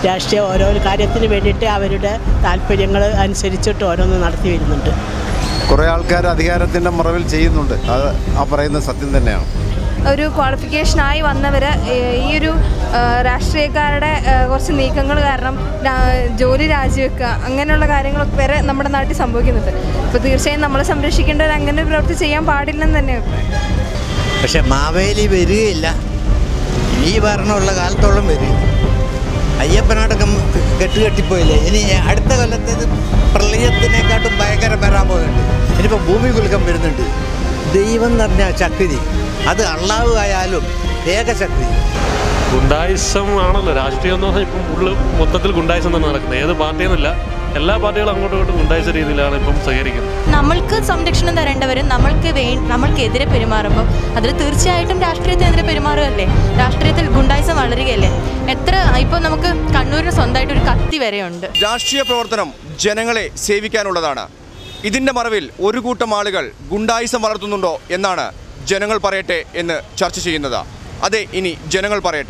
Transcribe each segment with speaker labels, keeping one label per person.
Speaker 1: രാഷ്ട്രീയ ഓരോ കാര്യത്തിന് വേണ്ടിയിട്ട് അവരുടെ താല്പര്യങ്ങൾ അനുസരിച്ചിട്ട് ഓരോന്ന് നടത്തി വരുന്നുണ്ട്
Speaker 2: കുറേ ആൾക്കാർ അധികാരത്തിൻ്റെ മറവിൽ ചെയ്യുന്നുണ്ട് അത് ആ പറയുന്നത് സത്യം തന്നെയാണ്
Speaker 3: ഒരു ക്വാളിഫിക്കേഷനായി വന്നവർ ഈ ഒരു ആ, രാഷ്ട്രീയക്കാരുടെ ആ, കുറച്ച് നീക്കങ്ങൾ കാരണം രാ- ജോലി രാജിവെക്കുക അങ്ങനെയുള്ള കാര്യങ്ങളൊക്കെ വരെ നമ്മുടെ നാട്ടിൽ സംഭവിക്കുന്നുണ്ട് അപ്പോൾ തീർച്ചയായും നമ്മളെ സംരക്ഷിക്കേണ്ടവർ അങ്ങനെ ഒരു പ്രവൃത്തി ചെയ്യാൻ പാടില്ലെന്ന് തന്നെ അഭിപ്രായം
Speaker 4: പക്ഷെ മാവേലി വരികയില്ല ഈ ഭരണമുള്ള കാലത്തോളം വരും അയ്യപ്പനടക്കം കെട്ടുകെട്ടിപ്പോയില്ലേ ഇനി അടുത്ത കൊല്ലത്തേത് പ്രളയത്തിനെക്കാട്ടും ഭയങ്കരം വരാൻ പോകുന്നുണ്ട് ഇനിയിപ്പോൾ ഭൂമി കുലുക്കം വരുന്നുണ്ട് ദൈവം എന്ന് പറഞ്ഞ ശക്തി അത് അള്ളാഹു ആയാലും ഏകശക്തി
Speaker 5: ഗുണ്ടായിസം ആണല്ലോ രാഷ്ട്രീയം എന്ന് പറഞ്ഞാൽ ഇപ്പം ഉള്ളു മൊത്തത്തിൽ ഗുണ്ടായിസം തന്നെ നടക്കുന്നത് ഏത് പാർട്ടിയെന്നല്ല എല്ലാ പാർട്ടികളും അങ്ങോട്ടും ഇങ്ങോട്ടും ഗുണ്ടായിസ രീതിയിലാണ് ഇപ്പം സഹകരിക്കുന്നത്
Speaker 6: നമ്മൾക്ക് സംരക്ഷണം തരേണ്ടവരും നമ്മൾക്ക് വേ നമ്മൾക്കെതിരെ പെരുമാറുമ്പോൾ അതിൽ തീർച്ചയായിട്ടും രാഷ്ട്രീയത്തിനെതിരെ പെരുമാറുകയല്ലേ രാഷ്ട്രീയത്തിൽ ഗുണ്ടായിസം വളരുകയല്ലേ എത്ര ഇപ്പോൾ നമുക്ക് കണ്ണൂരിന് സ്വന്തമായിട്ട് ഒരു കത്തി വരെയുണ്ട്
Speaker 7: രാഷ്ട്രീയ പ്രവർത്തനം ജനങ്ങളെ സേവിക്കാനുള്ളതാണ് ഇതിന്റെ മറവിൽ ഒരു കൂട്ടം ആളുകൾ ഗുണ്ടായിസം വളർത്തുന്നുണ്ടോ എന്നാണ് ജനങ്ങൾ പറയട്ടെ എന്ന് ചർച്ച ചെയ്യുന്നത് അതെ ഇനി ജനങ്ങൾ പറയട്ടെ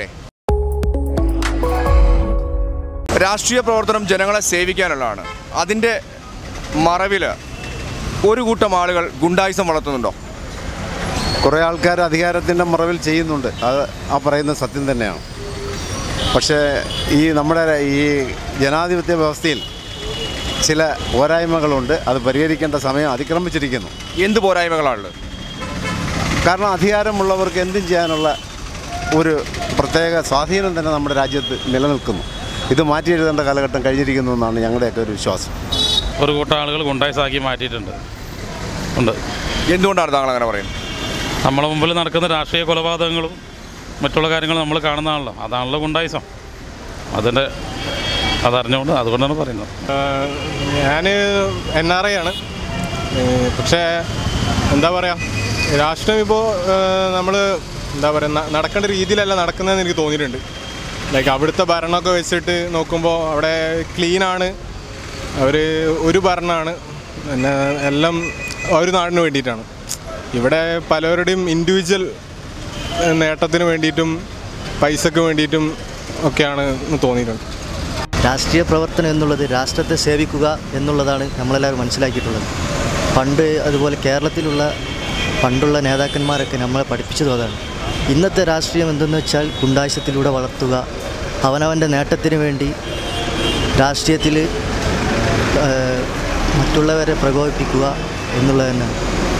Speaker 7: രാഷ്ട്രീയ പ്രവർത്തനം ജനങ്ങളെ സേവിക്കാനുള്ളതാണ് അതിൻ്റെ മറവിൽ ഒരു കൂട്ടം ആളുകൾ ഗുണ്ടായിസം വളർത്തുന്നുണ്ടോ
Speaker 2: കുറേ ആൾക്കാർ അധികാരത്തിൻ്റെ മറവിൽ ചെയ്യുന്നുണ്ട് അത് ആ പറയുന്നത് സത്യം തന്നെയാണ് പക്ഷേ ഈ നമ്മുടെ ഈ ജനാധിപത്യ വ്യവസ്ഥയിൽ ചില പോരായ്മകളുണ്ട് അത് പരിഹരിക്കേണ്ട സമയം അതിക്രമിച്ചിരിക്കുന്നു
Speaker 7: എന്ത് പോരായ്മകളാണുള്ളത്
Speaker 2: കാരണം അധികാരമുള്ളവർക്ക് എന്തും ചെയ്യാനുള്ള ഒരു പ്രത്യേക സ്വാധീനം തന്നെ നമ്മുടെ രാജ്യത്ത് നിലനിൽക്കുന്നു ഇത് മാറ്റി എഴുതേണ്ട കാലഘട്ടം കഴിഞ്ഞിരിക്കുന്നു എന്നാണ് ഞങ്ങളുടെയൊക്കെ ഒരു വിശ്വാസം
Speaker 8: ഒരു കൂട്ടം ആളുകൾ ഗുണ്ടായിസാക്കി മാറ്റിയിട്ടുണ്ട് ഉണ്ട്
Speaker 7: എന്തുകൊണ്ടാണ് താങ്കൾ അങ്ങനെ പറയുന്നത്
Speaker 8: നമ്മളെ മുമ്പിൽ നടക്കുന്ന രാഷ്ട്രീയ കൊലപാതകങ്ങളും മറ്റുള്ള കാര്യങ്ങളും നമ്മൾ കാണുന്നതാണല്ലോ അതാണല്ലോ ഗുണ്ടായിസം അതിൻ്റെ അതറിഞ്ഞുകൊണ്ട് അതുകൊണ്ടാണ് പറയുന്നത്
Speaker 9: ഞാൻ എൻ ആർ ഐ ആണ് ഏഹ് പക്ഷേ എന്താ പറയുക രാഷ്ട്രീയം ഇപ്പോൾ നമ്മൾ എന്താ പറയുക നടക്കേണ്ട രീതിയിലല്ല നടക്കുന്നതെന്ന് എനിക്ക് തോന്നിയിട്ടുണ്ട് ലൈക്ക് അവിടുത്തെ ഭരണമൊക്കെ വെച്ചിട്ട് നോക്കുമ്പോൾ അവിടെ ക്ലീനാണ് അവർ ഒരു ഭരണമാണ് പിന്നെ എല്ലാം ഒരു നാടിന് വേണ്ടിയിട്ടാണ് ഇവിടെ പലരുടെയും ഇൻഡിവിജ്വൽ നേട്ടത്തിന് വേണ്ടിയിട്ടും പൈസക്ക് വേണ്ടിയിട്ടും ഒക്കെയാണ് എന്ന് തോന്നിയിട്ടുണ്ട്
Speaker 10: രാഷ്ട്രീയ പ്രവർത്തനം എന്നുള്ളത് രാഷ്ട്രത്തെ സേവിക്കുക എന്നുള്ളതാണ് നമ്മളെല്ലാവരും മനസ്സിലാക്കിയിട്ടുള്ളത് പണ്ട് അതുപോലെ കേരളത്തിലുള്ള പണ്ടുള്ള നേതാക്കന്മാരൊക്കെ നമ്മളെ പഠിപ്പിച്ചതും അതാണ് ഇന്നത്തെ രാഷ്ട്രീയം എന്തെന്ന് വെച്ചാൽ ഗുണ്ടാശത്തിലൂടെ വളർത്തുക അവനവൻ്റെ നേട്ടത്തിന് വേണ്ടി രാഷ്ട്രീയത്തിൽ ഏഹ്, മറ്റുള്ളവരെ പ്രകോപിപ്പിക്കുക എന്നുള്ളത് തന്നെയാണ്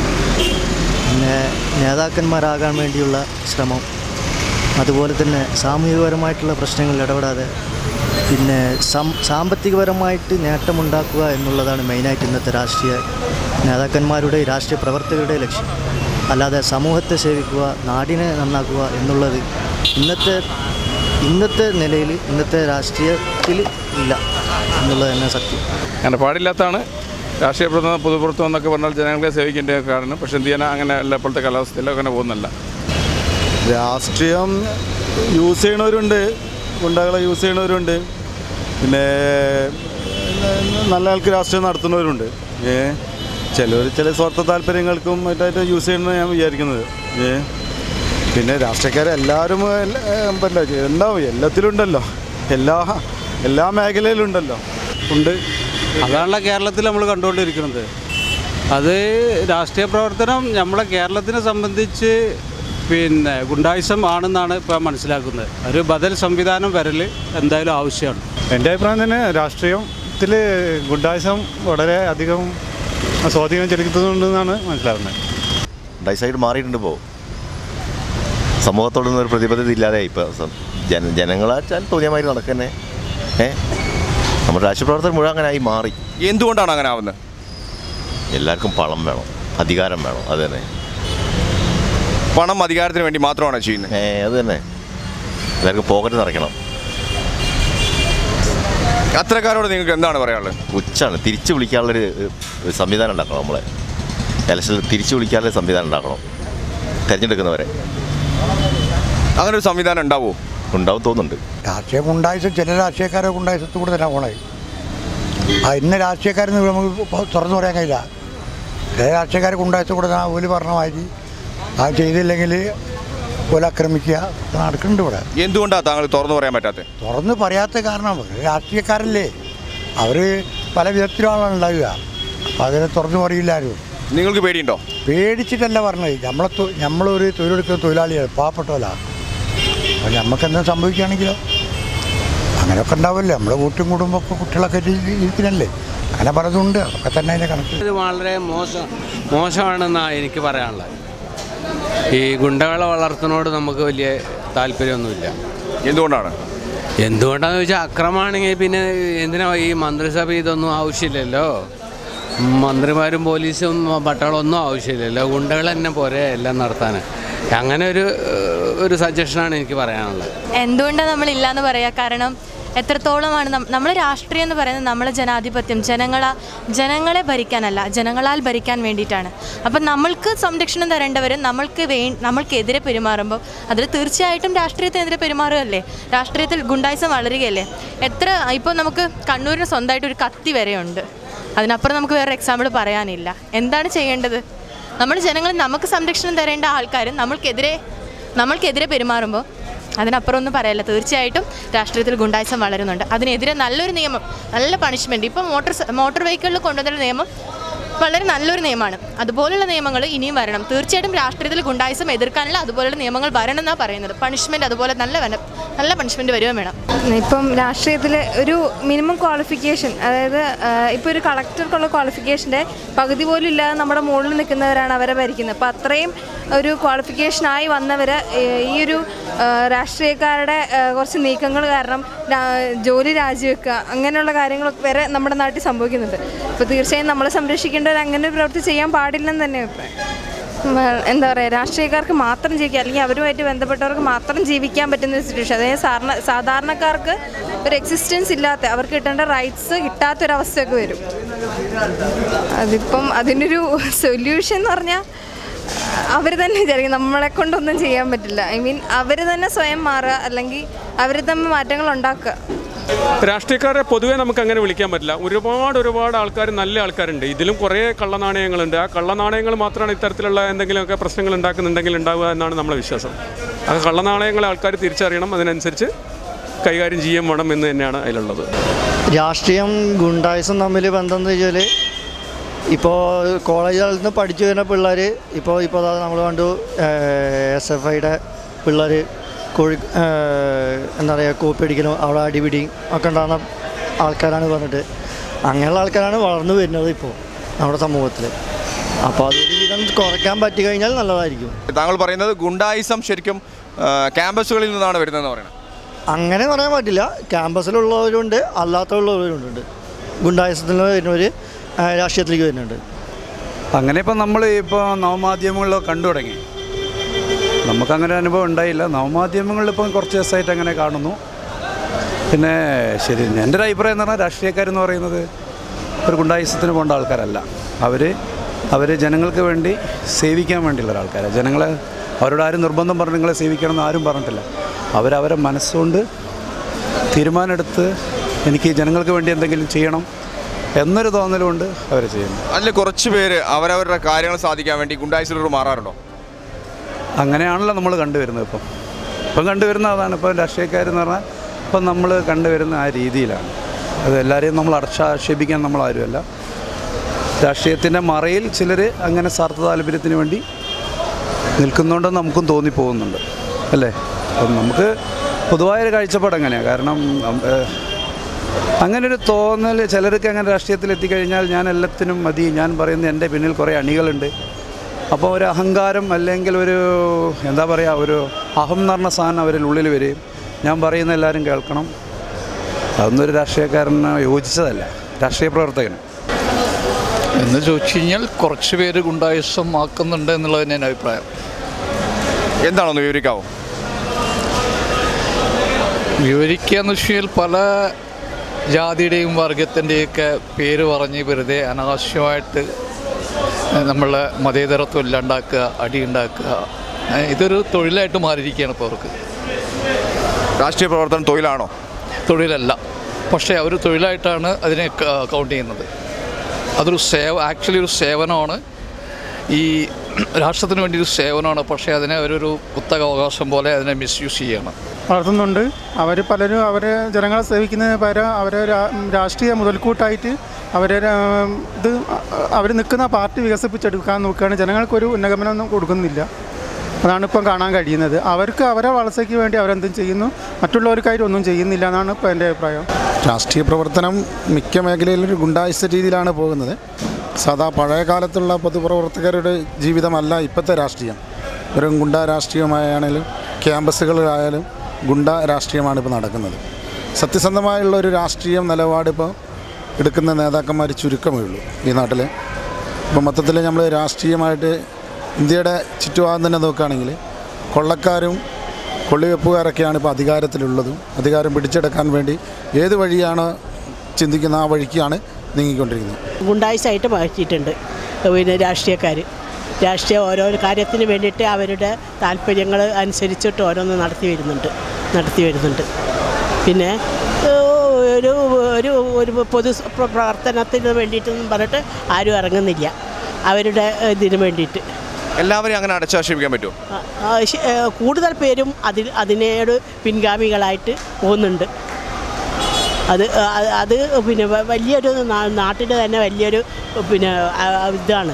Speaker 10: പിന്നെ നേതാക്കന്മാരാകാൻ വേണ്ടിയുള്ള ശ്രമം അതുപോലെ തന്നെ സാമൂഹികപരമായിട്ടുള്ള പ്രശ്നങ്ങളിൽ ഇടപെടാതെ പിന്നെ സം സാമ്പത്തികപരമായിട്ട് നേട്ടമുണ്ടാക്കുക എന്നുള്ളതാണ് മെയിനായിട്ട് ഇന്നത്തെ രാഷ്ട്രീയ നേതാക്കന്മാരുടെ രാഷ്ട്രീയ പ്രവർത്തകരുടെ ലക്ഷ്യം അല്ലാതെ സമൂഹത്തെ സേവിക്കുക നാടിനെ നന്നാക്കുക എന്നുള്ളത് ഇന്നത്തെ ഇന്നത്തെ നിലയിൽ ഇന്നത്തെ രാഷ്ട്രീയത്തിൽ ഇല്ല എന്നുള്ളത് തന്നെ സത്യം
Speaker 8: അങ്ങനെ പാടില്ലാത്തതാണ് രാഷ്ട്രീയ പ്രവർത്തനം പൊതുപ്രവർത്തനം എന്നൊക്കെ പറഞ്ഞാൽ ജനങ്ങളെ സേവിക്കേണ്ട കാരണം പക്ഷേ എന്ത് ചെയ്യാനാ അങ്ങനെ അല്ല ഇപ്പോഴത്തെ കാലാവസ്ഥയിൽ അങ്ങനെ പോകുന്നില്ല
Speaker 11: രാഷ്ട്രീയം യൂസ് ചെയ്യണവരുണ്ട് ഗുണ്ടകളെ യൂസ് ചെയ്യണവരുണ്ട് പിന്നെ നല്ല ആൾക്ക് രാഷ്ട്രീയം നടത്തുന്നവരുണ്ട് ഏ ചിലർ ചില സ്വാർത്ഥ താല്പര്യങ്ങൾക്കും മറ്റായിട്ട് യൂസ് ചെയ്യണമെന്ന് ഞാൻ വിചാരിക്കുന്നത് ഏ പിന്നെ രാഷ്ട്രീയക്കാരെ എല്ലാവരും എല്ലാ- ഏ, പറ്റില്ല ഉണ്ടാവും എല്ലാത്തിലും ഉണ്ടല്ലോ എല്ലാ എല്ലാ മേഖലയിലും ഉണ്ടല്ലോ ഉണ്ട്
Speaker 12: അതാണല്ലോ കേരളത്തിൽ നമ്മൾ കണ്ടുകൊണ്ടിരിക്കുന്നത് അത് രാഷ്ട്രീയ പ്രവർത്തനം നമ്മളെ കേരളത്തിനെ സംബന്ധിച്ച് പിന്നെ ഗുണ്ടായുസം ആണെന്നാണ് ഇപ്പോൾ മനസ്സിലാക്കുന്നത് ഒരു ബദൽ സംവിധാനം വരൽ എന്തായാലും ആവശ്യമാണ്
Speaker 11: എൻ്റെ അഭിപ്രായം തന്നെ രാഷ്ട്രീയത്തിൽ ഗുണ്ടായുസം വളരെ അധികം സ്വാധീനം ചെലുത്തുന്നുണ്ടെന്നാണ് മനസ്സിലാകുന്നത്
Speaker 13: ഡൈസൈഡ് മാറിയിട്ടുണ്ട് ഇപ്പോൾ സമൂഹത്തോടൊന്നും ഒരു പ്രതിബദ്ധത ഇല്ലാതെ ഇപ്പോൾ ജന ജനങ്ങളാച്ചാൽ തോന്നിയമാതിരി നടക്കന്നെ ഏ നമ്മുടെ രാഷ്ട്രീയ പ്രവർത്തനം മുഴുവൻ അങ്ങനെ ആയി മാറി
Speaker 7: എന്തുകൊണ്ടാണ് അങ്ങനെ ആവുന്നത്
Speaker 13: എല്ലാവർക്കും പണം വേണം അധികാരം വേണം അത് തന്നെ
Speaker 7: പണം അധികാരത്തിന് വേണ്ടി മാത്രമാണ് ചെയ്യുന്നത്
Speaker 13: ഏ അത് തന്നെ എല്ലാവർക്കും പോക്കറ്റ് നിറയ്ക്കണം
Speaker 7: അത്തരക്കാരോട് നിങ്ങൾക്ക് എന്താണ് പറയാനുള്ളത്
Speaker 13: ഉച്ചാണ് തിരിച്ചു വിളിക്കാനുള്ളൊരു ഒരു സംവിധാനം ഉണ്ടാക്കണം നമ്മളെ ഇലക്ഷനിൽ തിരിച്ചു വിളിക്കാനുള്ള സംവിധാനം ഉണ്ടാക്കണം തിരഞ്ഞെടുക്കുന്നവരെ
Speaker 7: അങ്ങനെ ഒരു സംവിധാനം ഉണ്ടാവുമോ
Speaker 13: ഉണ്ടാവും തോന്നുന്നുണ്ട്
Speaker 14: രാഷ്ട്രീയം ഉണ്ടായിട്ട് ചില രാഷ്ട്രീയക്കാരെ ഉണ്ടായിട്ട് കൂടെ തന്നെ പോണേ ആ ഇന്ന രാഷ്ട്രീയക്കാരെന്ന് നമുക്ക് ഇപ്പോൾ തുറന്നു പറയാൻ കഴിയില്ല ചില രാഷ്ട്രീയക്കാർക്ക് ഉണ്ടായിട്ട് കൂടെ ആ ഓല് പറഞ്ഞ മാതിരി ആ ചെയ്തില്ലെങ്കിൽ പോലെ ആക്രമിക്കുക നടക്കുന്നുണ്ട് ഇവിടെ
Speaker 7: എന്തുകൊണ്ടാണ് താങ്കൾ തുറന്നു പറയാൻ പറ്റാത്തത്
Speaker 14: തുറന്ന് പറയാത്ത കാരണം അവര് രാഷ്ട്രീയക്കാരല്ലേ അവർ പല വിധത്തിലാണ് ഉണ്ടാവുക അപ്പം അതിനെ തുറന്നു പറയില്ല ആരും
Speaker 7: നിങ്ങൾക്ക് പേടിയുണ്ടോ
Speaker 14: പേടിച്ചിട്ടല്ല പറഞ്ഞത് നമ്മളെ തൊ- നമ്മളൊരു തൊഴിലെടുക്കുന്ന തൊഴിലാളിയാണ് പാവപ്പെട്ടവരാണ് അപ്പം നമുക്ക് എന്തെങ്കിലും സംഭവിക്കുകയാണെങ്കിലോ അങ്ങനെയൊക്കെ ഉണ്ടാവില്ലേ നമ്മുടെ കൂട്ടും കുടുംബമൊക്കെ കുട്ടികളൊക്കെ ഇരി- ഇരിക്കുന്നല്ലേ അങ്ങനെ പലതുണ്ട് അതൊക്കെ തന്നെ അതിൻ്റെ കണക്ക്
Speaker 12: ഇത് വളരെ മോശം മോശമാണെന്നാണ് എനിക്ക് പറയാനുള്ളത് ഈ ഗുണ്ടകളെ വളർത്തുന്നതോട് നമുക്ക് വലിയ താല്പര്യമൊന്നുമില്ല
Speaker 7: എന്തുകൊണ്ടാണ്
Speaker 12: എന്തുകൊണ്ടാണെന്ന് വെച്ചാൽ അക്രമമാണെങ്കിൽ പിന്നെ എന്തിനാ ഈ മന്ത്രിസഭ ഇതൊന്നും ആവശ്യമില്ലല്ലോ മന്ത്രിമാരും പോലീസും പട്ടാളം ഒന്നും ആവശ്യമില്ലല്ലോ ഗുണ്ടകൾ തന്നെ പോരെ എല്ലാം നടത്താൻ അങ്ങനെ ഒരു ഒരു സജഷനാണ് എനിക്ക് പറയാനുള്ളത്
Speaker 6: എന്തുകൊണ്ടാണ് നമ്മൾ ഇല്ലാന്ന് പറയാ കാരണം എത്രത്തോളമാണ് നമ്മൾ രാഷ്ട്രീയം എന്ന് പറയുന്നത് നമ്മളെ ജനാധിപത്യം ജനങ്ങളെ ജനങ്ങളെ ഭരിക്കാനല്ല ജനങ്ങളാൽ ഭരിക്കാൻ വേണ്ടിയിട്ടാണ് അപ്പം നമ്മൾക്ക് സംരക്ഷണം തരേണ്ടവർ നമ്മൾക്ക് വേ നമ്മൾക്കെതിരെ പെരുമാറുമ്പോൾ അതിൽ തീർച്ചയായിട്ടും രാഷ്ട്രീയത്തിനെതിരെ പെരുമാറുകയല്ലേ രാഷ്ട്രീയത്തിൽ ഗുണ്ടായിസം വളരുകയല്ലേ എത്ര ഇപ്പോൾ നമുക്ക് കണ്ണൂരിന് സ്വന്തമായിട്ട് ഒരു കത്തി വരെയുണ്ട് അതിനപ്പുറം നമുക്ക് വേറെ എക്സാമ്പിൾ പറയാനില്ല എന്താണ് ചെയ്യേണ്ടത് നമ്മൾ ജനങ്ങൾ നമുക്ക് സംരക്ഷണം തരേണ്ട ആൾക്കാർ നമ്മൾക്കെതിരെ നമ്മൾക്കെതിരെ പെരുമാറുമ്പോൾ അതിനപ്പുറം ഒന്നും പറയല്ല തീർച്ചയായിട്ടും രാഷ്ട്രീയത്തിൽ ഗുണ്ടായിസം വളരുന്നുണ്ട് അതിനെതിരെ നല്ലൊരു നിയമം നല്ല പണിഷ്മെൻറ്റ് ഇപ്പം മോട്ടോർ സ- മോട്ടോർ വെഹിക്കിളിൽ കൊണ്ടുവന്ന നിയമം വളരെ നല്ലൊരു നിയമമാണ് അതുപോലുള്ള നിയമങ്ങൾ ഇനിയും വരണം തീർച്ചയായിട്ടും രാഷ്ട്രീയത്തിൽ ഗുണ്ടായിസം എതിർക്കാനുള്ള അതുപോലുള്ള നിയമങ്ങൾ വരണം എന്നാണ് പറയുന്നത് പണിഷ്മെൻറ്റ് അതുപോലെ നല്ല വനം നല്ല പണിഷ്മെൻറ്റ് വരികയും വേണം
Speaker 3: ഇപ്പം രാഷ്ട്രീയത്തിൽ ഒരു മിനിമം ക്വാളിഫിക്കേഷൻ അതായത് ഇപ്പോൾ ഒരു കളക്ടർക്കുള്ള ക്വാളിഫിക്കേഷൻ്റെ പകുതി പോലും ഇല്ലാതെ നമ്മുടെ മുകളിൽ നിൽക്കുന്നവരാണ് അവരെ ഭരിക്കുന്നത് അപ്പോൾ അത്രയും ഒരു ക്വാളിഫിക്കേഷനായി വന്നവർ ഈ ഒരു ആ, രാഷ്ട്രീയക്കാരുടെ ആ, കുറച്ച് നീക്കങ്ങൾ കാരണം രാ- ജോലി രാജിവെക്കുക അങ്ങനെയുള്ള കാര്യങ്ങളൊക്കെ വരെ നമ്മുടെ നാട്ടിൽ സംഭവിക്കുന്നുണ്ട് അപ്പോൾ തീർച്ചയായും നമ്മളെ സംരക്ഷിക്കേണ്ടവർ അങ്ങനെ ഒരു പ്രവൃത്തി ചെയ്യാൻ പാടില്ലെന്ന് തന്നെ അഭിപ്രായം ഉം, എന്താ പറയുക രാഷ്ട്രീയക്കാർക്ക് മാത്രം ജീവിക്കുക അല്ലെങ്കിൽ അവരുമായിട്ട് ബന്ധപ്പെട്ടവർക്ക് മാത്രം ജീവിക്കാൻ പറ്റുന്ന ഒരു സിറ്റുവേഷൻ അതായത് സാധാരണ സാധാരണക്കാർക്ക് ഒരു എക്സിസ്റ്റൻസ് ഇല്ലാത്ത അവർക്ക് കിട്ടേണ്ട റൈറ്റ്സ് കിട്ടാത്തൊരവസ്ഥയൊക്കെ വരും അതിപ്പം അതിനൊരു സൊല്യൂഷൻ എന്ന് പറഞ്ഞാൽ അവർ തന്നെ വിചാരിക്കും നമ്മളെ കൊണ്ടൊന്നും ചെയ്യാൻ പറ്റില്ല ഐ മീൻ അവർ തന്നെ സ്വയം മാറുക അല്ലെങ്കിൽ അവർ തമ്മിൽ മാറ്റങ്ങൾ ഉണ്ടാക്കുക
Speaker 15: രാഷ്ട്രീയക്കാരെ പൊതുവെ നമുക്ക് അങ്ങനെ വിളിക്കാൻ പറ്റില്ല ഒരുപാട് ഒരുപാട് ആൾക്കാർ നല്ല ആൾക്കാരുണ്ട് ഇതിലും കുറേ കള്ളനാണയങ്ങളുണ്ട് ആ കള്ളനാണയങ്ങൾ മാത്രമാണ് ഇത്തരത്തിലുള്ള എന്തെങ്കിലുമൊക്കെ പ്രശ്നങ്ങൾ ഉണ്ടാക്കുന്നുണ്ടെങ്കിൽ ഉണ്ടാവുക എന്നാണ് നമ്മളെ വിശ്വാസം ആ കള്ളനാണയങ്ങളെ ആൾക്കാർ തിരിച്ചറിയണം അതിനനുസരിച്ച് കൈകാര്യം ചെയ്യാൻ വേണം എന്ന് തന്നെയാണ് അതിലുള്ളത്
Speaker 10: രാഷ്ട്രീയം ഗുണ്ടായുസം തമ്മിൽ ബന്ധം എന്ന് വെച്ചാൽ ഇപ്പോൾ കോളേജുകളിൽ നിന്ന് പഠിച്ചു വരുന്ന പിള്ളേർ ഇപ്പോൾ ഇപ്പോൾ നമ്മൾ കണ്ടു എസ് എഫ് ഐയുടെ പിള്ളേർ കോഴി ഏഹ്, എന്താ പറയുക കോപ്പി അടിക്കലും അവിടെ അടിപിടിയും ഒക്കെ ഉണ്ടാകുന്ന ആൾക്കാരാണ് പറഞ്ഞിട്ട് അങ്ങനെയുള്ള ആൾക്കാരാണ് വളർന്നു വരുന്നത് ഇപ്പോൾ നമ്മുടെ സമൂഹത്തിൽ അപ്പോൾ അതൊരു വിധം കുറയ്ക്കാൻ പറ്റി കഴിഞ്ഞാൽ നല്ലതായിരിക്കും
Speaker 7: താങ്കൾ പറയുന്നത് ഗുണ്ടായിസം ശരിക്കും ആ, ക്യാമ്പസുകളിൽ നിന്നാണ് വരുന്നതെന്ന് പറയുന്നത്
Speaker 10: അങ്ങനെ പറയാൻ പറ്റില്ല ക്യാമ്പസിലുള്ളവരുണ്ട് അല്ലാത്തുള്ളവരുണ്ട് ഗുണ്ടായുസത്തിൽ വരുന്നവർ രാഷ്ട്രീയത്തിലേക്ക് വരുന്നുണ്ട്
Speaker 12: അങ്ങനെ ഇപ്പം നമ്മൾ ഇപ്പോൾ നവമാധ്യമങ്ങളിലൊക്കെ കണ്ടു തുടങ്ങി നമുക്കങ്ങനെ അനുഭവം ഉണ്ടായില്ല നവമാധ്യമങ്ങളിൽ ഇപ്പം കുറച്ച് ദിവസമായിട്ട് അങ്ങനെ കാണുന്നു പിന്നെ ശരി എൻ്റെ ഒരു അഭിപ്രായം എന്ന് പറഞ്ഞാൽ രാഷ്ട്രീയക്കാരെന്ന് പറയുന്നത് ഒരു ഗുണ്ടായുസത്തിന് പോകേണ്ട ആൾക്കാരല്ല അവർ അവർ ജനങ്ങൾക്ക് വേണ്ടി സേവിക്കാൻ വേണ്ടിയുള്ള ഒരാൾക്കാരാണ് ജനങ്ങളെ അവരോട് ആരും നിർബന്ധം പറഞ്ഞ് നിങ്ങളെ സേവിക്കണമെന്ന് ആരും പറഞ്ഞിട്ടില്ല അവരവരെ മനസ്സുകൊണ്ട് തീരുമാനമെടുത്ത് എനിക്ക് ജനങ്ങൾക്ക് വേണ്ടി എന്തെങ്കിലും ചെയ്യണം എന്നൊരു തോന്നലുകൊണ്ട് അവർ ചെയ്യുന്നു
Speaker 7: അതിൽ കുറച്ച് പേര് അവരവരുടെ കാര്യങ്ങൾ സാധിക്കാൻ വേണ്ടി ഗുണ്ടായിസിലോട്ട് മാറാറുണ്ടോ
Speaker 12: അങ്ങനെയാണല്ലോ നമ്മൾ കണ്ടുവരുന്നത് ഇപ്പം ഇപ്പം കണ്ടുവരുന്ന അതാണ് ഇപ്പം രാഷ്ട്രീയക്കാരെന്ന് പറഞ്ഞാൽ ഇപ്പം നമ്മൾ കണ്ടുവരുന്ന ആ രീതിയിലാണ് അത് എല്ലാവരെയും നമ്മൾ അടച്ചാക്ഷേപിക്കാൻ നമ്മൾ ആരുമല്ല രാഷ്ട്രീയത്തിൻ്റെ മറയിൽ ചിലർ അങ്ങനെ സ്വാർത്ഥ താല്പര്യത്തിന് വേണ്ടി നിൽക്കുന്നുണ്ടെന്ന് നമുക്കും തോന്നിപ്പോകുന്നുണ്ട് അല്ലേ അപ്പം നമുക്ക് പൊതുവായൊരു കാഴ്ചപ്പാട് അങ്ങനെയാണ് കാരണം നം- ഏഹ്, അങ്ങനെ ഒരു തോന്നൽ ചിലർക്ക് അങ്ങനെ രാഷ്ട്രീയത്തിൽ എത്തിക്കഴിഞ്ഞാൽ ഞാൻ എല്ലാത്തിനും മതി ഞാൻ പറയുന്ന എൻ്റെ പിന്നിൽ കുറേ അണികളുണ്ട് അപ്പോൾ ഒരു അഹങ്കാരം അല്ലെങ്കിൽ ഒരു എന്താ പറയുക ഒരു അഹം എന്ന് പറഞ്ഞ സാധനം അവരിൽ ഉള്ളിൽ വരികയും ഞാൻ പറയുന്ന എല്ലാവരും കേൾക്കണം അതൊന്നും ഒരു രാഷ്ട്രീയക്കാരന് യോജിച്ചതല്ല രാഷ്ട്രീയ പ്രവർത്തകന്
Speaker 16: എന്ന് ചോദിച്ചു കഴിഞ്ഞാൽ കുറച്ച് പേര് ഗുണ്ടായുസം ആക്കുന്നുണ്ട് എന്നുള്ളത് തന്നെയാണ് അഭിപ്രായം
Speaker 7: എന്താണെന്ന് വിവരിക്കാവോ
Speaker 16: വിവരിക്കുക എന്ന് വെച്ച് കഴിഞ്ഞാൽ പല ജാതിയുടെയും വർഗത്തിൻ്റെയൊക്കെ പേര് പറഞ്ഞ് വെറുതെ അനാവശ്യമായിട്ട് നമ്മളെ മതേതരത്വം ഇല്ലാണ്ടാക്കുക അടി ഉണ്ടാക്കുക ഏഹ് ഇതൊരു തൊഴിലായിട്ട് മാറിയിരിക്കുകയാണ് ഇപ്പോൾ അവർക്ക്
Speaker 7: രാഷ്ട്രീയ പ്രവർത്തനം തൊഴിലാണോ
Speaker 16: തൊഴിലല്ല പക്ഷേ അവർ തൊഴിലായിട്ടാണ് അതിനെ കൗണ്ട് ചെയ്യുന്നത് അതൊരു സേവ ആക്ച്വലി ഒരു സേവനമാണ് ഈ രാഷ്ട്രത്തിന് വേണ്ടി ഒരു സേവനമാണ് പക്ഷേ അതിനെ ഒരു കുത്തക അവകാശം പോലെ അതിനെ മിസ്യൂസ് ചെയ്യണം
Speaker 17: വളർത്തുന്നുണ്ട് അവർ പലരും അവരെ ജനങ്ങളെ സേവിക്കുന്നതിന് പകരം അവരെ രാ- രാഷ്ട്രീയ മുതൽക്കൂട്ടായിട്ട് അവരെ രാ- ഇത് അവർ നിൽക്കുന്ന പാർട്ടി വികസിപ്പിച്ചെടുക്കാൻ നോക്കുകയാണ് ജനങ്ങൾക്കൊരു ഉന്നഗമനമൊന്നും കൊടുക്കുന്നില്ല അതാണ് ഇപ്പം കാണാൻ കഴിയുന്നത് അവർക്ക് അവരെ വളർച്ചയ്ക്ക് വേണ്ടി അവരെന്തും ചെയ്യുന്നു മറ്റുള്ളവർക്കായിട്ട് ഒന്നും ചെയ്യുന്നില്ല എന്നാണ് ഇപ്പോൾ എൻ്റെ അഭിപ്രായം
Speaker 18: രാഷ്ട്രീയ പ്രവർത്തനം മിക്ക മേഖലയിലും ഒരു ഗുണ്ടായിസ രീതിയിലാണ് പോകുന്നത് സാധാ പഴയ കാലത്തുള്ള പൊതുപ്രവർത്തകരുടെ ജീവിതമല്ല ഇപ്പോഴത്തെ രാഷ്ട്രീയം ഒരു ഗുണ്ട രാഷ്ട്രീയമായാലും ക്യാമ്പസുകളിലായാലും ഗുണ്ട രാഷ്ട്രീയമാണ് ഇപ്പോൾ നടക്കുന്നത് സത്യസന്ധമായുള്ള ഒരു രാഷ്ട്രീയം നിലപാട് ഇപ്പോൾ എടുക്കുന്ന നേതാക്കന്മാർ ചുരുക്കമേ ഉള്ളൂ ഈ നാട്ടിൽ ഇപ്പോൾ മൊത്തത്തിൽ നമ്മൾ രാഷ്ട്രീയമായിട്ട് ഇന്ത്യയുടെ ചുറ്റുഭാഗം തന്നെ നോക്കുകയാണെങ്കിൽ കൊള്ളക്കാരും കൊള്ളിവെപ്പുകാരൊക്കെയാണ് ഇപ്പോൾ അധികാരത്തിലുള്ളതും അധികാരം പിടിച്ചെടുക്കാൻ വേണ്ടി ഏത് വഴിയാണ് ചിന്തിക്കുന്ന ആ വഴിക്കാണ് നീങ്ങിക്കൊണ്ടിരിക്കുന്നത്
Speaker 1: ഗുണ്ടായിസായിട്ട് മാറ്റിയിട്ടുണ്ട് പിന്നെ രാഷ്ട്രീയക്കാർ രാഷ്ട്രീയ ഓരോരോ കാര്യത്തിന് വേണ്ടിയിട്ട് അവരുടെ താല്പര്യങ്ങൾ അനുസരിച്ചിട്ട് ഓരോന്ന് നടത്തി വരുന്നുണ്ട് നടത്തി വരുന്നുണ്ട് പിന്നെ ഏഹ്, ഒരു ഒരു ഒരു പൊതു സ- പ്ര- പ്രവർത്തനത്തിന് വേണ്ടിയിട്ടൊന്നും പറഞ്ഞിട്ട് ആരും ഇറങ്ങുന്നില്ല അവരുടെ ഇതിന് വേണ്ടിയിട്ട്
Speaker 7: എല്ലാവരെയും അങ്ങനെ അടച്ചാക്ഷേപിക്കാൻ പറ്റുമോ
Speaker 1: ആ, ആ, ശ- ഏ, കൂടുതൽ പേരും അതിൽ അതിനോട് പിൻഗാമികളായിട്ട് പോകുന്നുണ്ട് അത് ആ, അത് പിന്നെ വ- വലിയൊരു നാ- നാട്ടിൻ്റെ തന്നെ വലിയൊരു പിന്നെ ആ, ഇതാണ്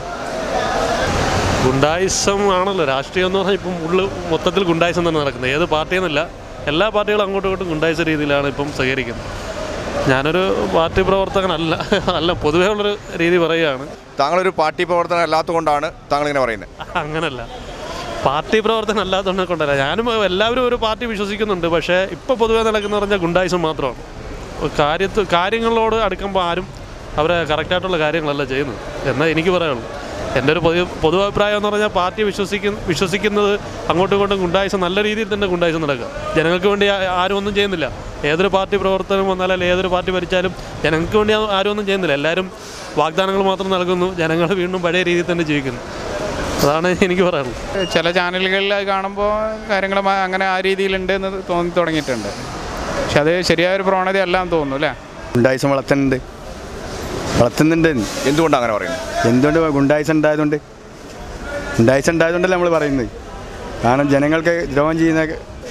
Speaker 5: ഗുണ്ടായിസം ആണല്ലോ രാഷ്ട്രീയം എന്ന് പറഞ്ഞാൽ ഇപ്പം ഉള്ളു മൊത്തത്തിൽ ഗുണ്ടായിസം തന്നെ നടക്കുന്നത് ഏത് പാർട്ടിയെന്നല്ല എല്ലാ പാർട്ടികളും അങ്ങോട്ടും ഇങ്ങോട്ടും ഗുണ്ടായിസ രീതിയിലാണ് ഇപ്പം സ്വീകരിക്കുന്നത് ഞാനൊരു പാർട്ടി പ്രവർത്തകനല്ല അല്ല പൊതുവേ ഉള്ളൊരു രീതി പറയുകയാണ്
Speaker 7: താങ്കളൊരു പാർട്ടി പ്രവർത്തനം അല്ലാത്തതുകൊണ്ടാണ് താങ്കൾ ഇങ്ങനെ പറയുന്നത്
Speaker 5: അങ്ങനല്ല പാർട്ടി പ്രവർത്തനം അല്ലാത്തതുകൊണ്ട് കൊണ്ടല്ല ഞാനും എല്ലാവരും ഒരു പാർട്ടി വിശ്വസിക്കുന്നുണ്ട് പക്ഷേ ഇപ്പോൾ പൊതുവേ നടക്കുന്ന പറഞ്ഞാൽ ഗുണ്ടായിസം മാത്രമാണ് കാര്യത്ത് കാര്യങ്ങളോട് അടുക്കുമ്പോൾ ആരും അവരെ കറക്റ്റായിട്ടുള്ള കാര്യങ്ങളല്ല ചെയ്യുന്നത് എന്നാൽ എനിക്ക് പറയാനുള്ളൂ എൻ്റെ ഒരു പൊതു പൊതു അഭിപ്രായം എന്ന് പറഞ്ഞാൽ പാർട്ടി വിശ്വസിക്കുന്ന വിശ്വസിക്കുന്നത് അങ്ങോട്ടും ഇങ്ങോട്ടും ഗുണ്ടായിസം നല്ല രീതിയിൽ തന്നെ ഗുണ്ടായിസം നടക്കുക ജനങ്ങൾക്ക് വേണ്ടി ആ- ആരും ഒന്നും ചെയ്യുന്നില്ല ഏതൊരു പാർട്ടി പ്രവർത്തനം വന്നാലും അല്ലെങ്കിൽ ഏതൊരു പാർട്ടി ഭരിച്ചാലും ജനങ്ങൾക്ക് വേണ്ടി ആ- ആരും ഒന്നും ചെയ്യുന്നില്ല എല്ലാവരും വാഗ്ദാനങ്ങൾ മാത്രം നൽകുന്നു ജനങ്ങൾ വീണ്ടും പഴയ രീതിയിൽ തന്നെ ജീവിക്കുന്നു അതാണ് എനിക്ക് പറയാനുള്ളത്
Speaker 19: ചില ചാനലുകളിൽ അത് കാണുമ്പോൾ കാര്യങ്ങൾ അങ്ങനെ ആ രീതിയിലുണ്ട് എന്ന് തോന്നി തുടങ്ങിയിട്ടുണ്ട് പക്ഷെ അത് ശരിയായൊരു പ്രവണതയല്ല എന്ന് തോന്നുന്നു അല്ലേ
Speaker 11: ഗുണ്ടായിസം വളർത്തുന്നുണ്ട് വളർത്തുന്നുണ്ട്
Speaker 7: എന്തുകൊണ്ടാണ് അങ്ങനെ പറയുന്നത്
Speaker 11: എന്തുകൊണ്ട് ഗുണ്ടായിസം ഉണ്ടായതുകൊണ്ട് ഗുണ്ടായിസം ഉണ്ടായതുകൊണ്ടല്ലേ നമ്മൾ പറയുന്നത് കാരണം ജനങ്ങൾക്ക് ദ്രോഹം ചെയ്യുന്ന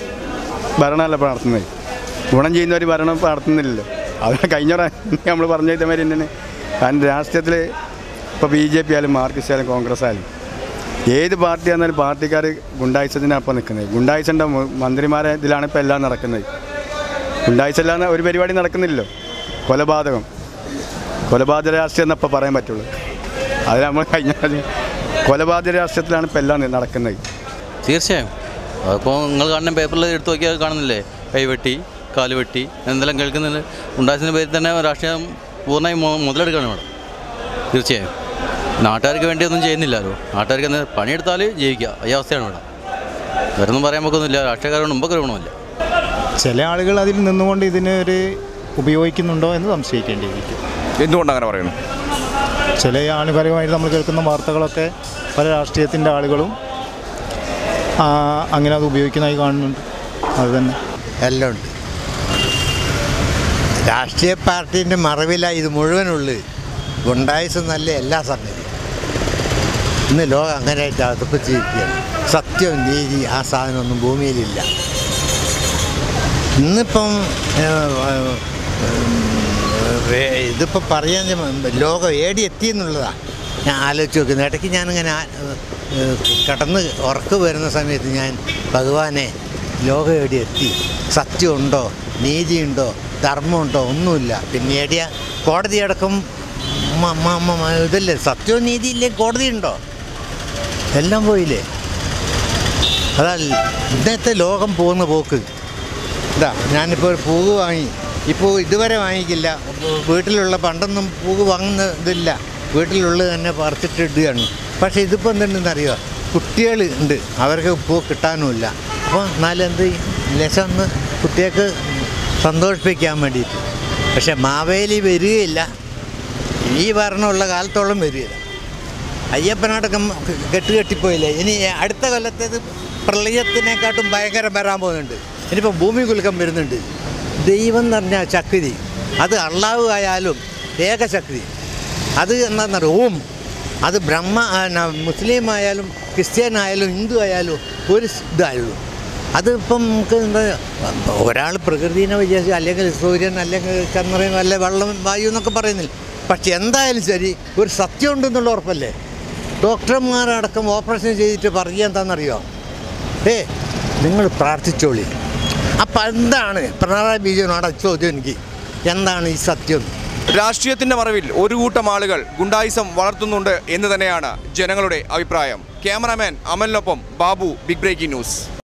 Speaker 11: ഭരണമല്ല ഇപ്പോൾ നടത്തുന്നത് ഗുണം ചെയ്യുന്നവർ ഭരണം ഇപ്പോൾ നടത്തുന്നില്ലല്ലോ അത് കഴിഞ്ഞ നമ്മൾ പറഞ്ഞ ഇതേമാതിരി തന്നെ കാരണം രാഷ്ട്രീയത്തിൽ ഇപ്പോൾ ബി ജെ പി ആയാലും മാർക്സിസ്റ്റ് ആയാലും കോൺഗ്രസ് ആയാലും ഏത് പാർട്ടി ആണെന്നാലും പാർട്ടിക്കാർ ഗുണ്ടായിസത്തിനൊപ്പം നിൽക്കുന്നത് ഗുണ്ടായിസൻ്റെ മന്ത്രിമാരെ ഇതിലാണ് ഇപ്പോൾ എല്ലാം നടക്കുന്നത് ഗുണ്ടായിസം ഇല്ലാതെ ഒരു പരിപാടി നടക്കുന്നില്ലല്ലോ കൊലപാതകം കൊലപാതക രാഷ്ട്രീയം എന്നപ്പോൾ പറയാൻ പറ്റുള്ളൂ അത് നമ്മൾ കഴിഞ്ഞ പ്രാവശ്യം കൊലപാതക രാഷ്ട്രീയത്തിലാണ് ഇപ്പോൾ എല്ലാം നടക്കുന്നത്
Speaker 20: തീർച്ചയായും അതിപ്പോൾ നിങ്ങൾ കാണുന്ന പേപ്പറിൽ എടുത്ത് നോക്കിയാൽ കാണുന്നില്ലേ കൈവെട്ടി കാലുവെട്ടി എന്തെല്ലാം കേൾക്കുന്നുണ്ട് ഉണ്ടായതിൻ്റെ പേരിൽ തന്നെ രാഷ്ട്രീയം പൂർണ്ണമായും മു- മുതലെടുക്കുകയാണ് ഇവിടെ തീർച്ചയായും നാട്ടുകാർക്ക് വേണ്ടി ഒന്നും ചെയ്യുന്നില്ലല്ലോ നാട്ടുകാർക്ക് എന്താ പണിയെടുത്താൽ ജീവിക്കുക ഈ അവസ്ഥയാണ് ഇവിടെ വേറൊന്നും പറയാൻ പറ്റുന്നില്ല രാഷ്ട്രീയക്കാരോട് മുമ്പൊക്കെ ഗുണമില്ല
Speaker 21: ചില ആളുകൾ അതിൽ നിന്നുകൊണ്ട് ഇതിന് ഒരു ഉപയോഗിക്കുന്നുണ്ടോ എന്ന് സംശയിക്കേണ്ടിയിരിക്കും
Speaker 7: എന്തുകൊണ്ടാണ് അങ്ങനെ പറയുന്നത്
Speaker 21: ചില ആനുകാലികമായിട്ട് നമ്മൾ കേൾക്കുന്ന വാർത്തകളൊക്കെ പല രാഷ്ട്രീയത്തിൻ്റെ ആളുകളും ആ, അങ്ങനെ അത് ഉപയോഗിക്കുന്നതായി കാണുന്നുണ്ട് അത് തന്നെ
Speaker 22: എല്ലാം ഉണ്ട് രാഷ്ട്രീയ പാർട്ടീൻ്റെ മറവിലാണ് ഇത് മുഴുവനുള്ളത് ഗുണ്ടായുസം നല്ല എല്ലാ സംഗതിയും ഇന്ന് ലോകം അങ്ങനെയായിട്ട് അതപ്പിച്ചിരിക്കുകയാണ് സത്യവും നീതി ആ സാധനമൊന്നും ഭൂമിയിലില്ല ഇന്നിപ്പം ഏഹ്, ഏഹ്, ഇതിപ്പോൾ പറയാൻ ഞാൻ- ലോകം ഏടി എത്തി എന്നുള്ളതാണ് ഞാൻ ആലോചിച്ച് നോക്കുന്നത് ഇടയ്ക്ക് ഞാനിങ്ങനെ ആ- ഏഹ്, കിടന്ന് ഉറക്ക് വരുന്ന സമയത്ത് ഞാൻ ഭഗവാനെ ലോകം എടി എത്തി സത്യമുണ്ടോ നീതിയുണ്ടോ ധർമ്മമുണ്ടോ ഒന്നുമില്ല പിന്നെ എടിയ കോടതി അടക്കം മ- മ- മ- മ- ഇതല്ലേ സത്യവും നീതിയില്ലേ കോടതി ഉണ്ടോ എല്ലാം പോയില്ലേ അതാ ഇന്നത്തെ ലോകം പോകുന്ന പോക്ക് ഇതാ ഞാനിപ്പോൾ ഒരു പൂവ് വാങ്ങി ഇപ്പോൾ ഇതുവരെ വാങ്ങിക്കില്ല വീട്ടിലുള്ള പണ്ടൊന്നും പൂവ് വാങ്ങുന്ന ഇതില്ല വീട്ടിലുള്ളത് തന്നെ പറിച്ചിട്ട് ഇടുകയാണ് പക്ഷേ ഇതിപ്പോൾ എന്തുണ്ടെന്നറിയോ കുട്ടികൾ ഉണ്ട് അവർക്ക് പൂ കിട്ടാനുമില്ല അപ്പോൾ എന്നാലും എന്ത് ചെയ്യും? ലക്ഷം ഒന്ന് കുട്ടികൾക്ക് സന്തോഷിപ്പിക്കാൻ വേണ്ടിയിട്ട് പക്ഷെ മാവേലി വരികയില്ല ഈ ഭരണമുള്ള കാലത്തോളം വരികയില്ല അയ്യപ്പനടക്കം കെട്ടുകെട്ടിപ്പോയില്ലേ ഇനി അടുത്ത കൊല്ലത്തേത് പ്രളയത്തിനെക്കാട്ടും ഭയങ്കരം വരാൻ പോകുന്നുണ്ട് ഇനിയിപ്പോൾ ഭൂമി കുലുക്കം വരുന്നുണ്ട് ദൈവം എന്ന് പറഞ്ഞാൽ ശക്തി അത് അള്ളാഹു ആയാലും ഏകശക്തി അത് എന്താണെന്നറിയോ ഓം അത് ബ്രഹ്മ ആ, ന- മുസ്ലിം ആയാലും ക്രിസ്ത്യൻ ആയാലും ഹിന്ദു ആയാലും ഒരു ഇതായുള്ളൂ അതിപ്പം നമുക്ക് എന്താ ഒരാൾ പ്രകൃതിനെ വിചാരിച്ച് അല്ലെങ്കിൽ സൂര്യൻ അല്ലെങ്കിൽ ചന്ദ്രൻ അല്ലെ വെള്ളം വായു എന്നൊക്കെ പറയുന്നില്ല പക്ഷെ എന്തായാലും ശരി ഒരു സത്യം ഉണ്ടെന്നുള്ള ഉറപ്പല്ലേ ഡോക്ടർമാരടക്കം ഓപ്പറേഷൻ ചെയ്തിട്ട് പറയുക എന്താണെന്നറിയോ ഏ നിങ്ങൾ പ്രാർത്ഥിച്ചോളി അപ്പം എന്താണ് പിണറായി വിജയനോട് ചോദ്യം എനിക്ക് എന്താണ് ഈ സത്യം
Speaker 7: രാഷ്ട്രീയത്തിന്റെ മറവിൽ ഒരു കൂട്ടം ആളുകൾ ഗുണ്ടായിസം വളർത്തുന്നുണ്ട് എന്ന് തന്നെയാണ് ജനങ്ങളുടെ അഭിപ്രായം ക്യാമറാമാൻ അമലിനൊപ്പം ബാബു ബിഗ് ബ്രേക്കിംഗ് ന്യൂസ്